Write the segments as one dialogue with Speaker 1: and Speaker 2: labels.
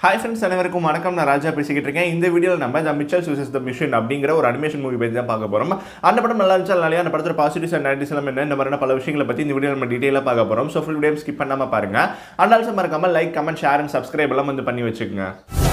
Speaker 1: hi friends அனைவருக்கும் வணக்கம் நான் ராஜா பேசிக்கிட்டு இருக்கேன் இந்த வீடியோவில் நம்ம த மிச்சல் சூசஸ் த மிஷின் அப்படிங்கிற ஒரு அனிமேஷன் மூவி பற்றி தான் பார்க்க போகிறோம் அந்த படம் நல்லா இருந்துச்சா நிறையா அந்த படத்தில் பாசிட்டிவ்ஸ் அண்ட் நைட்டிஸ் எல்லாம் என்ன இந்த மாதிரியான பல விஷயங்களை பற்றி இந்த வீடியோ நம்ம டீட்டெயிலாக பார்க்க போகிறோம் ஸோ ஃபுல் வீடியோ ஸ்கிப் பண்ணாமல் பாருங்க அண்ட் ஆல்சோ மறக்காம like comment share and subscribe எல்லாம் வந்து பண்ணி வச்சுக்கோங்க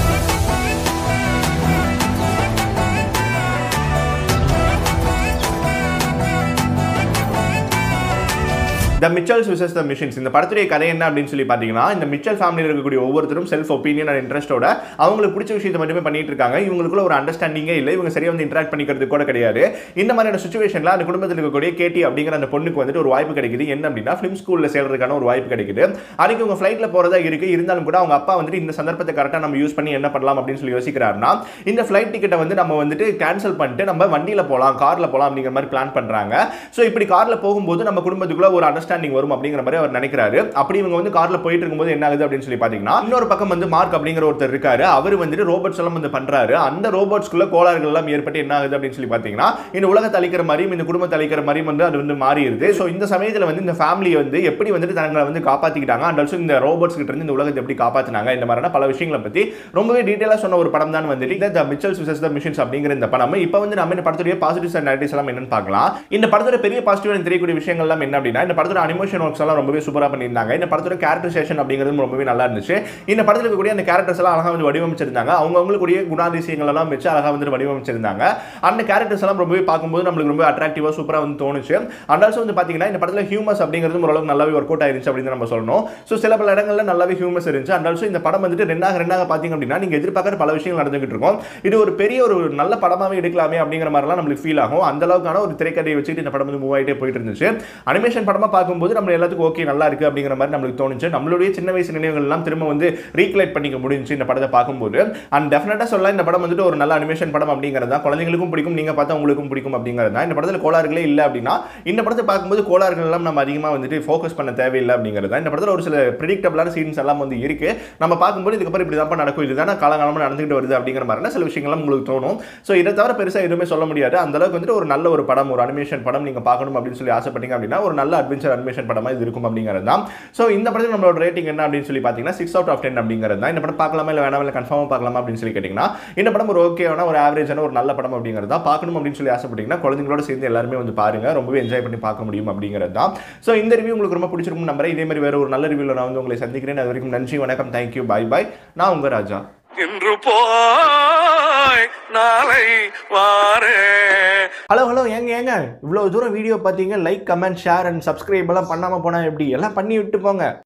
Speaker 1: த மிச்சல்ஸ் விசஸ் த மிஷின்ஸ் இந்த படத்துடைய கதை என்ன அப்படின்னு சொல்லி பார்த்தீங்கன்னா இந்த மிச்சல் ஃபேமிலியில் இருக்கக்கூடிய ஒவ்வொருத்தரும் செல்ஃப் ஒப்பீனியன் அண்ட் இன்ட்ரெஸ்ட்டோட அவங்களுக்கு பிடிச்ச விஷயத்தை மட்டுமே பண்ணிட்டு இருக்காங்க இவங்களுக்குள்ள ஒரு அண்டர்ஸ்டாண்டிங்கே இல்லை இவங்க சரியாக வந்து இன்ட்ராக்ட் பண்ணிக்கிறது கூட கிடையாது இந்த மாதிரியான சுச்சுவேஷனில் அந்த குடும்பத்தில் இருக்கக்கூடிய கேடி அப்படிங்கிற அந்த பொண்ணுக்கு வந்துட்டு ஒரு வாய்ப்பு கிடைக்குது என்ன அப்படின்னா ஃபிலிம் ஸ்கூலில் சேர்றதுக்கான ஒரு வாய்ப்பு கிடைக்குது அதுக்கு உங்க ஃப்ளைட்டில் போகிறதா இருக்கு இருந்தாலும் கூட அவங்க அப்பா வந்துட்டு இந்த சந்தர்ப்பத்தை கரெக்டாக நம்ம யூஸ் பண்ணி என்ன பண்ணலாம் அப்படின்னு சொல்லி யோசிக்கிறாருன்னா இந்த ஃப்ளைட் டிக்கெட்டை வந்து நம்ம வந்துட்டு கேன்சல் பண்ணிட்டு நம்ம வண்டியில் போகலாம் காரில் போகலாம் அப்படிங்கிற மாதிரி பிளான் பண்ணுறாங்க ஸோ இப்படி காரில் போகும்போது நம்ம குடும்பத்துக்குள்ள ஒரு அண்டர்ஸ்டாண்டிங் வரும் அப்படிங்கிற மாதிரி அவர் நினைக்கிறாரு அப்படி இவங்க வந்து காரில் போயிட்டு இருக்கும்போது என்ன ஆகுது அப்படின்னு சொல்லி பார்த்தீங்கன்னா இன்னொரு பக்கம் வந்து மார்க் அப்படிங்கிற ஒருத்தர் இருக்காரு அவர் வந்துட்டு ரோபோட்ஸ் எல்லாம் வந்து பண்றாரு அந்த ரோபோட்ஸ்க்குள்ள கோளாறுகள் எல்லாம் ஏற்பட்டு என்ன ஆகுது அப்படின்னு சொல்லி பார்த்தீங்கன்னா இந்த உலகத்தை அழிக்கிற மாதிரியும் இந்த குடும்பத்தை அழிக்கிற மாதிரியும் வந்து அது வந்து மாறிடுது ஸோ இந்த சமயத்தில் வந்து இந்த ஃபேமிலி வந்து எப்படி வந்துட்டு தங்களை வந்து காப்பாற்றிக்கிட்டாங்க அண்ட் ஆல்சோ இந்த ரோபோட்ஸ் கிட்ட இருந்து இந்த உலகத்தை எப்படி காப்பாற்றினாங்க இந்த மாதிரியான பல விஷயங்களை பற்றி ரொம்பவே டீட்டெயிலாக சொன்ன ஒரு படம் தான் வந்துட்டு இந்த மிச்சல் சுசஸ் த மிஷின்ஸ் அப்படிங்கிற இந்த படம் இப்போ வந்து நம்ம இந்த படத்துடைய பாசிட்டிவ்ஸ் அண்ட் நெகட்டிவ்ஸ் எல்லாம் என்னன்னு பார்க்கலாம் இந்த படத்தோட பெரிய பாசிட்டிவ் எனக்கு தெரியக்கூடிய விஷயங்கள் எல்லாம் என்ன அப்படின்னா இந்த படத்தோட அனிமேஷன் ஒர்க்ஸ் எல்லாம் ரொம்பவே சூப்பராக பண்ணியிருந்தாங்க இந்த படத்தோட கேரக்டரைசேஷன் அப்படிங்கிறது ரொம்பவே நல்லா இருந்துச்சு இந்த படத்தில் இருக்கக்கூடிய அந்த கேரக்டர்ஸ் எல்லாம் அழகாக வந்து வடிவமைச்சிருந்தாங்க அவங்க அவங்களுக்குரிய குணாதிசயங்கள் எல்லாம் வச்சு அழகாக வந்து வடிவமைச்சிருந்தாங்க அந்த கேரக்டர்ஸ் எல்லாம் ரொம்பவே பார்க்கும்போது நம்மளுக்கு ரொம்ப அட்ராக்டிவாக சூப்பராக வந்து தோணுச்சு அண்ட் ஆல்சோ வந்து பார்த்தீங்கன்னா இந்த படத்தில் ஹியூமஸ் அப்படிங்கிறது ஓரளவுக்கு நல்லாவே ஒர்க் அவுட் ஆயிருச்சு அப்படின்னு நம்ம சொல்லணும் ஸோ சில பல இடங்களில் நல்லாவே ஹியூமஸ் இருந்துச்சு அண்ட் ஆல்சோ இந்த படம் வந்துட்டு ரெண்டாக ரெண்டாக பார்த்தீங்க அப்படின்னா நீங்கள் எதிர்பார்க்குற பல விஷயங்கள் நடந்துகிட்டு இருக்கும் இது ஒரு பெரிய ஒரு நல்ல படமாகவே எடுக்கலாமே அப்படிங்கிற மாதிரிலாம் நம்மளுக்கு ஃபீல் ஆகும் அந்த அளவுக்கான ஒரு திரைக்கதையை வச்சுட்டு இந்த படம் வந்து மூவ் ஆகிட்டே போயிட்டு இருந்துச்சு அனிமேஷன் படமாக பார்க்கும்போது நம்ம எல்லாத்துக்கும் ஓகே நல்லா இருக்கு அப்படிங்கிற மாதிரி நம்மளுக்கு தோணுச்சு நம்மளுடைய சின்ன வயசு நினைவுகள் எல்லாம் திரும்ப வந்து ரீக்லைட் பண்ணிக்க முடிஞ்சு இந்த படத்தை பார்க்கும்போது அண்ட் டெஃபினட்டாக சொல்லலாம் இந்த படம் வந்துட்டு ஒரு நல்ல அனிமேஷன் படம் அப்படிங்கிறது தான் குழந்தைங்களுக்கும் பிடிக்கும் நீங்கள் பார்த்தா உங்களுக்கும் பிடிக்கும் அப்படிங்கிறது தான் இந்த படத்தில் கோளாறுகளே இல்லை அப்படின்னா இந்த படத்தை பார்க்கும்போது கோளாறுகள் எல்லாம் நம்ம அதிகமாக வந்துட்டு ஃபோக்கஸ் பண்ண தேவையில்லை அப்படிங்கிறது தான் இந்த படத்தில் ஒரு சில ப்ரிடிக்டபிளான சீன்ஸ் எல்லாம் வந்து இருக்கு நம்ம பார்க்கும்போது இதுக்கப்புறம் இப்படி தான் நடக்கும் இதுதானே காலகாலமாக நடந்துகிட்டு வருது அப்படிங்கிற மாதிரி சில விஷயங்கள்லாம் உங்களுக்கு தோணும் ஸோ இதை தவிர பெருசாக எதுவுமே சொல்ல முடியாது அந்த அளவுக்கு வந்துட்டு ஒரு நல்ல ஒரு படம் ஒரு அனிமேஷன் படம் நீங்கள் பார்க்கணும் அப்படின்னு சொல்லி ஆசைப்பட்டீங்க அப்படின்னா ஒரு நல்ல அட்வென்ச்சர் அனிமேஷன் படமாக இது இருக்கும் அப்படிங்கிறது தான் ஸோ இந்த படத்தில் நம்மளோட ரேட்டிங் என்ன அப்படின்னு சொல்லி பார்த்தீங்கன்னா சிக்ஸ் அவுட் ஆஃப் டென் அப்படிங்கிறது தான் இந்த படம் பார்க்கலாமா இல்லை வேணாம் இல்லை கன்ஃபார்மாக பார்க்கலாமா அப்படின்னு சொல்லி கேட்டிங்கன்னா இந்த படம் ஒரு ஓகேவான ஒரு ஆவரேஜான ஒரு நல்ல படம் அப்படிங்கிறது தான் பார்க்கணும் அப்படின்னு சொல்லி ஆசைப்பட்டீங்கன்னா குழந்தைங்களோட சேர்ந்து எல்லாருமே வந்து பாருங்க ரொம்பவே என்ஜாய் பண்ணி பார்க்க முடியும் அப்படிங்கிறது தான் ஸோ இந்த ரிவ்யூ உங்களுக்கு ரொம்ப பிடிச்சிருக்கும் நம்புறேன் இதே மாதிரி வேற ஒரு நல்ல ரிவ்யூவில் நான் வந்து உங்களை சந்திக்கிறேன் அது வரைக்கும் நன்றி வணக்கம் தேங்க்யூ பை பை நான் உங்கள் ராஜா
Speaker 2: இன்று போய் நாளை வாரே
Speaker 1: ஹலோ ஹலோ ஏங்க ஏங்க இவ்வளோ தூரம் வீடியோ பார்த்தீங்க like comment share and subscribe எல்லாம் பண்ணாமல் போனால் எப்படி எல்லாம் பண்ணி விட்டு போங்க